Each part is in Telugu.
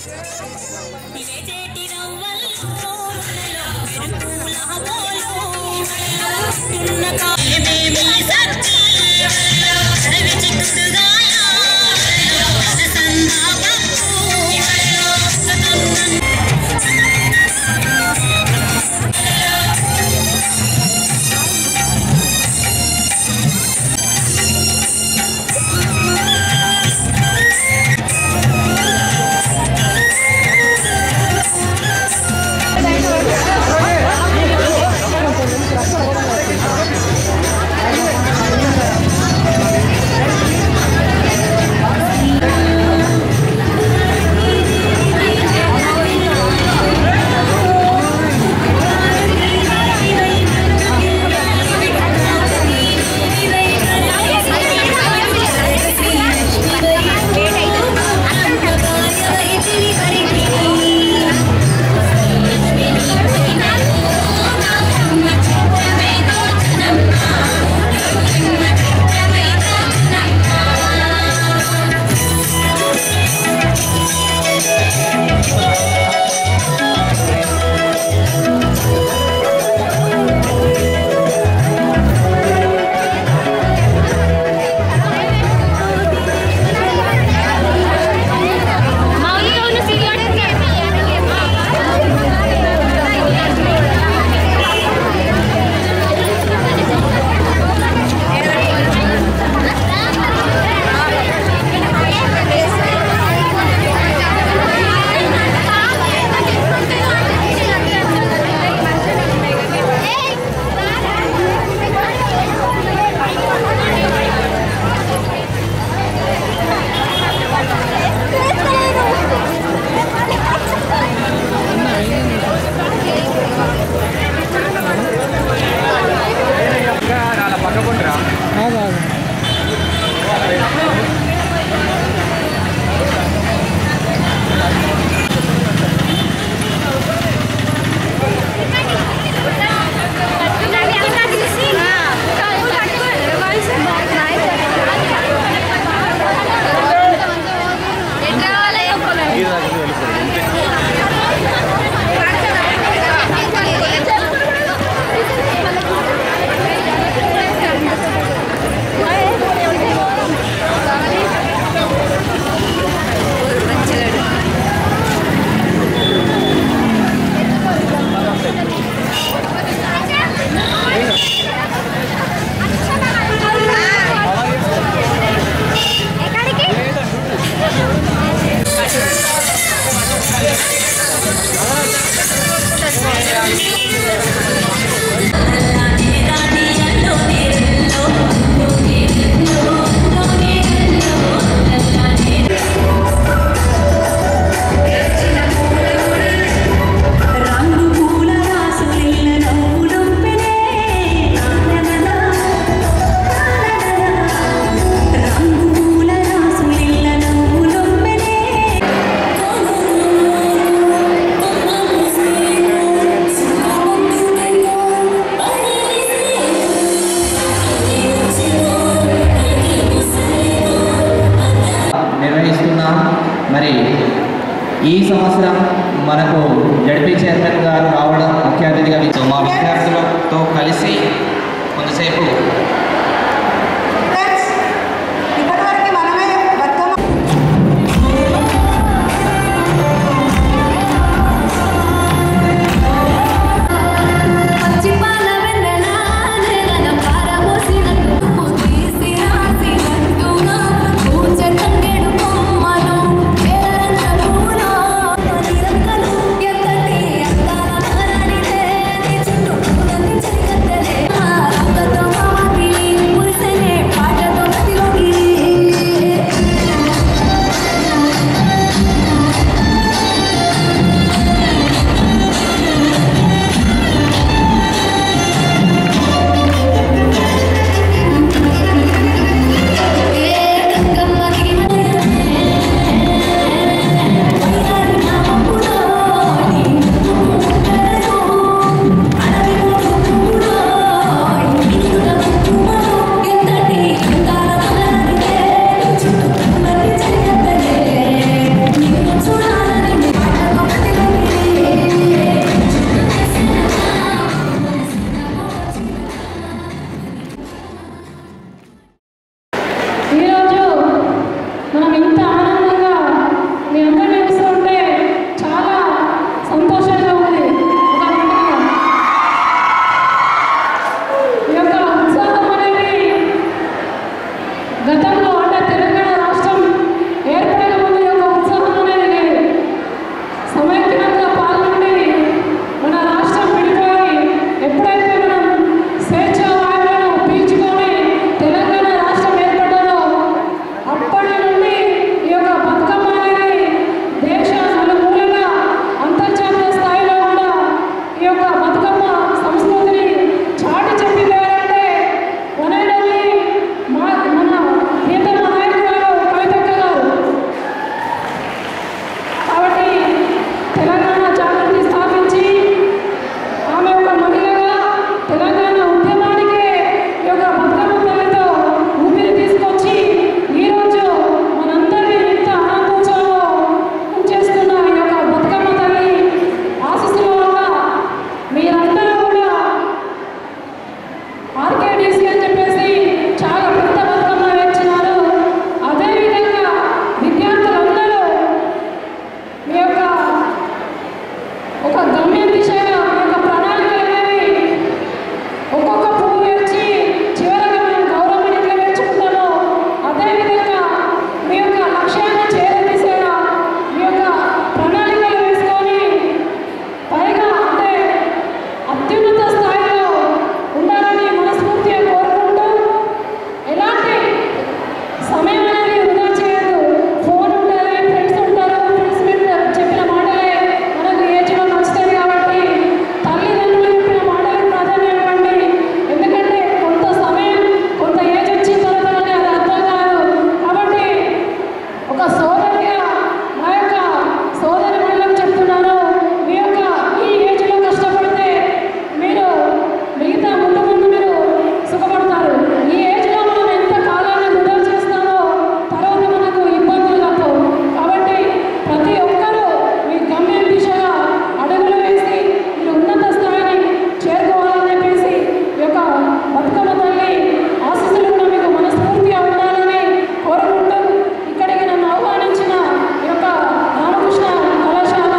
నివేచేటి రవ్వల్లో మెరుపుల హవోలో ఉన్న కాయమేమి సత్తి అడవి చిక్కుడుగాయ సన్నా పప్పు నిర్వహిస్తున్నాం మరి ఈ సంవత్సరం మనకు జడ్పీ చైర్మన్ గారు రావడం ముఖ్య అతిథిగా సో మా విద్యార్థులతో కలిసి కొంతసేపు ఇప్పటివరకు మనమే బతుకమ్మ పచ్చిపాల వెన్నెల నేలన పారబోసినట్టు తీసి రాసినట్టుగా పూచె తంగెడు కొమ్మలు పేరంత పూల నిరంకలు ఎత్తటి అందాల మరణిదే నీ చుట్టూ పూలని చెరిగత్తెలే రంగతో మాకి గతంలో అంటే తెలంగాణ రాష్ట్రం ఏర్పడిన ముందు ఈ యొక్క ఉత్సాహం అనేది లేదు సమైక్యంగా పాల్గొని మన రాష్ట్రం విడిపోయి ఎప్పుడైతే మనం స్వేచ్ఛ వాయువులను పీల్చుకొని తెలంగాణ రాష్ట్రం ఏర్పడ్డదో అప్పటి నుండి ఈ యొక్క బతుకమ్మ అనేది దేశ నలుమూలగా అంతర్జాతీయ స్థాయిలో కూడా ఈ యొక్క బతుకమ్మ సంస్కృతిని చాటి చెప్పిపోయారంటే వనరుల్ని మా మన ప్రియతమ నాయకురాలు కవితక్క గారు కాబట్టి తెలంగాణ జాగృతి స్థాపించి ఆమె ఒక మహిళగా తెలంగాణ ఉద్యమానికే ఈ యొక్క బతుకమ్మ తల్లితో ఊపిరి తీసుకొచ్చి ఈరోజు మనందరినీ ఇంత ఆనందోత్సవం చేస్తున్న ఈ యొక్క బతుకమ్మ తల్లి ఆశీస్సుల వల్ల మీరందరూ కూడా ఆర్కేడీసీ అని చెప్పేసి చాలా పెద్ద బతుకమ్మ వేయించినారు అదేవిధంగా విద్యార్థులందరూ మీ యొక్క ఒక గమ్య దిశగా మీ యొక్క ప్రణాళికలు అనేవి ఒక్కొక్క పువ్వు వేర్చి చివరగా మనం గౌరవం ఎట్లా నేర్చుకుంటామో అదేవిధంగా మీ యొక్క లక్ష్యాన్ని చేరే దిశగా మీ యొక్క ప్రణాళికలు వేసుకొని పైగా అంటే అత్యున్నత స్థాయిలో ఉండాలని మనస్ఫూర్తిగా కోరుకుంటూ ఎలాంటి సమయం అనేది వృధా చేయదు ఫోన్ ఉంటుంది ఫ్రెండ్స్ ఉంటారు ఫ్రెండ్స్ మీద చెప్పిన మాటలే మనకు ఏజ్లో నచ్చుతుంది కాబట్టి తల్లిదండ్రులు చెప్పిన మాటలకు ప్రాధాన్యం ఇవ్వండి ఎందుకంటే కొంత సమయం కొంత ఏజ్ వచ్చిన తర్వాత మనకి అది అర్థం కాదు కాబట్టి ఒక సోదరిగా నా యొక్క సోదరి మహిళలకు చెప్తున్నాను మీ యొక్క ఈ ఏజ్లో కష్టపడితే మీరు మిగతా ముందు ముందు మీరు సుఖపడతారు ఈ ఏజ్లో మనం ఎంత కాలాన్ని వృధా చేస్తామో తర్వాత మనకు ఇబ్బందులు తప్పవు కాబట్టి ప్రతి ఒక్కరూ మీ గమ్యం దిశగా అడుగులు వేసి మీరు ఉన్నత స్థాయిని చేరుకోవాలని చెప్పేసి ఈ యొక్క బతుకమ్మ తల్లి ఆశీస్సులు కూడా మీకు మనస్ఫూర్తిగా ఉండాలని కోరుకుంటూ ఇక్కడికి నన్ను ఆహ్వానించిన ఈ యొక్క రామకృష్ణ కళాశాల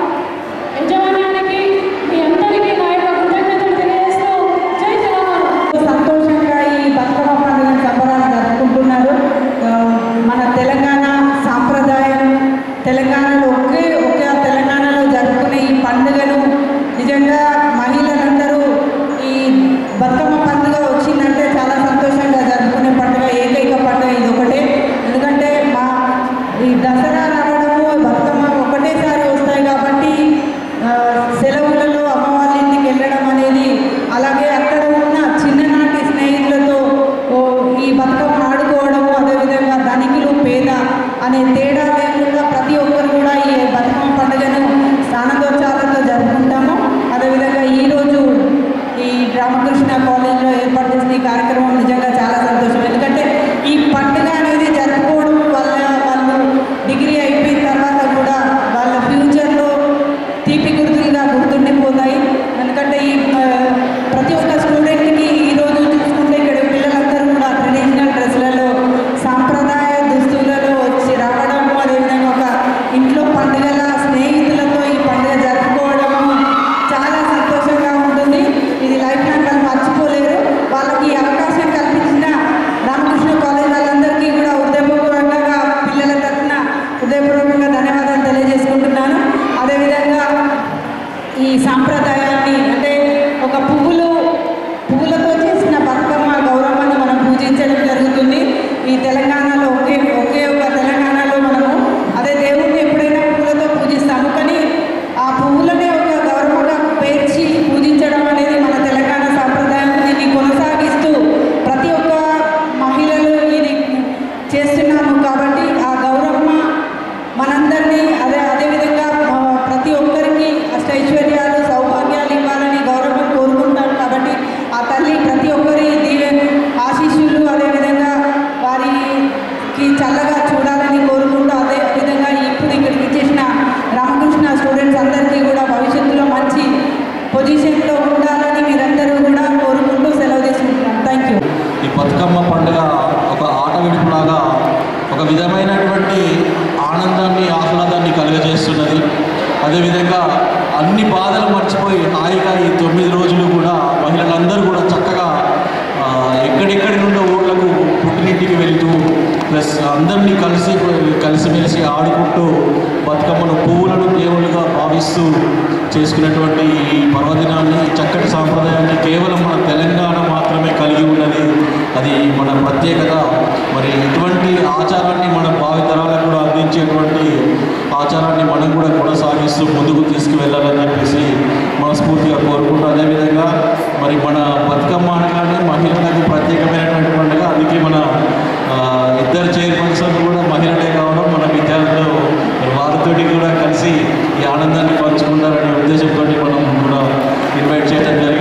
యజమాన్యానికి మీ అందరికీ నా యొక్క కృతజ్ఞతలు తెలియజేస్తూ జై తెలంగాణ సంతోషంగా ఈ బతుకమ్మ పండుగ సంబరాలు జరుపుకుంటున్నారు ఆ, మన తెలంగాణ సాంప్రదాయం తెలంగాణలో ఒకే ఒక తెలంగాణలో జరుపుకునే ఈ పండుగను నిజంగా మహిళలందరూ ఈ బతుకమ్మ పండుగ వచ్చిందంటే చాలా సంతోషంగా జరుపుకునే పండుగ ఏకైక పండుగ ఇది ఒకటే ఎందుకంటే మా ఈ దసరా రావడము బతుకమ్మ ఒకటేసారి వస్తాయి కాబట్టి ఆ, సెలవులలో అమ్మ వాళ్ళ ఇంటికి వెళ్ళడం అనేది అలాగే అక్కడ ఉన్న చిన్ననాటి స్నేహితులతో ఓ, ఈ బతుకమ్మ ఆడుకోవడము అదేవిధంగా ధనికులు పేద అనే తేడా లేకుండా ప్రతి ఒక్కరు కూడా ఈ బతుకమ్మ పండుగను స్నానదోత్సవాలతో జరుపుకుంటాము అదేవిధంగా ఈరోజు ఈ రామకృష్ణ కాలేజీలో ఏర్పాటు చేసిన ఈ కార్యక్రమం నిజంగా చాలా సంతోషం ఎందుకంటే ఈ పండుగ అనేది జరుపుకోవడం వల్ల వాళ్ళు డిగ్రీ అయిపోయిన తర్వాత కూడా వాళ్ళ ఫ్యూచర్లో తీపి గుర్తులుగా గుర్తుండిపోతాయి ఎందుకంటే ఈ ఆ, ప్రతి ఒక్క స్టూడెంట్కి ఈరోజు చూసుకుంటే ఇక్కడ పిల్లలందరూ కూడా ట్రెడిషనల్ డ్రెస్లలో సాంప్రదాయ దుస్తులలో వచ్చి రావడము అదేవిధంగా ఒక ఇంట్లో పండుగల స్నేహితులతో ఈ పండుగ జరుపుకోవడము చాలా సంతోషంగా ఉంటుంది ఇది లైఫ్ లాంగ్ వాళ్ళు మర్చిపోలేరు వాళ్ళకి ఈ అవకాశం కల్పించిన రామకృష్ణ కాలేజ్ వాళ్ళందరికీ కూడా హృదయపూర్వకంగా పిల్లల తరఫున హృదయపూర్వకంగా ధన్యవాదాలు తెలియజేసుకుంటున్నాను అదేవిధంగా ఈ సాంప్రదాయాన్ని అంటే ఒక పువ్వులు పువ్వులతో చేసిన బతుకమ్మ గౌరమ్మను మనం పూజించడం జరుగుతుంది ఈ తెలంగాణలో ఒకే ఒకే ఒక తెలంగాణలో మనము అదే దేవుణ్ణి ఎప్పుడైనా పువ్వులతో పూజిస్తాము కానీ ఆ పువ్వులనే ఒక గౌరవంగా పేర్చి పూజించడం అనేది మన తెలంగాణ సాంప్రదాయం దీన్ని కొనసాగిస్తూ ప్రతి ఒక్క మహిళలు ఇది చేస్తున్నాము కాబట్టి ఆ గౌరమ్మ మనందరినీ అదే అదేవిధంగా ఆ, ప్రతి ఒక్కరికి అష్టైశ్వర్యాలు సౌభాగ్యాలు ఇవ్వాలని గౌరవం కోరుకుంటాను కాబట్టి ఆ తల్లి ప్రతి ఒక్కరి దీవె ఆశీస్సులు అదేవిధంగా వారికి చల్లగా చూడాలని కోరుకుంటూ అదే విధంగా ఇప్పుడు ఇక్కడికి చేసిన రామకృష్ణ స్టూడెంట్స్ అందరికీ కూడా భవిష్యత్తులో మంచి పొజిషన్లో ఉండాలని మీరందరూ కూడా కోరుకుంటూ సెలవు తీసుకుంటున్నాను థ్యాంక్ యూ ఈ బతుకమ్మ పండుగ ఒక ఆట విడుపులాగా ఒక విధమైనటువంటి ఆనందాన్ని ఆహ్లాదాన్ని కలుగజేస్తున్నది అదేవిధంగా అన్ని బాధలు మర్చిపోయి హాయిగా ఈ తొమ్మిది రోజులు కూడా మహిళలందరూ కూడా చక్కగా ఆ, ఎక్కడెక్కడి నుండో ఊళ్ళకు పుట్టినింటికి వెళ్ళి వెళ్తూ ప్లస్ అందరినీ కలిసి కలిసిమెలిసి ఆడుకుంటూ బతుకమ్మను పువ్వులను దేవుళ్ళుగా భావిస్తూ చేసుకునేటువంటి ఈ పర్వదినాన్ని ఈ చక్కటి సాంప్రదాయాన్ని కేవలం మన తెలంగాణ మాత్రమే కలిగి ఉన్నది అది మన ప్రత్యేకత మరి ఇటువంటి ఆచారాన్ని మన భావితరాలకు కూడా అందించేటువంటి ఆచారాన్ని మనం కూడా కొనసాగిస్తూ ముందుకు తీసుకువెళ్ళాలని చెప్పేసి మనస్ఫూర్తిగా కోరుకుంటూ అదేవిధంగా మరి మన బతుకమ్మ అనగానే మహిళలకు ప్రత్యేకమైనటువంటి పండుగ అందుకే మన ఆ, ఇద్దరు చైర్పర్సన్ కూడా మహిళలే కావడం మన విద్యార్థులు మరి వారితోటి కూడా కలిసి ఈ ఆనందాన్ని పంచుకుంటారనే ఉద్దేశంతో మనం కూడా ఇన్వైట్ చేయడం జరిగింది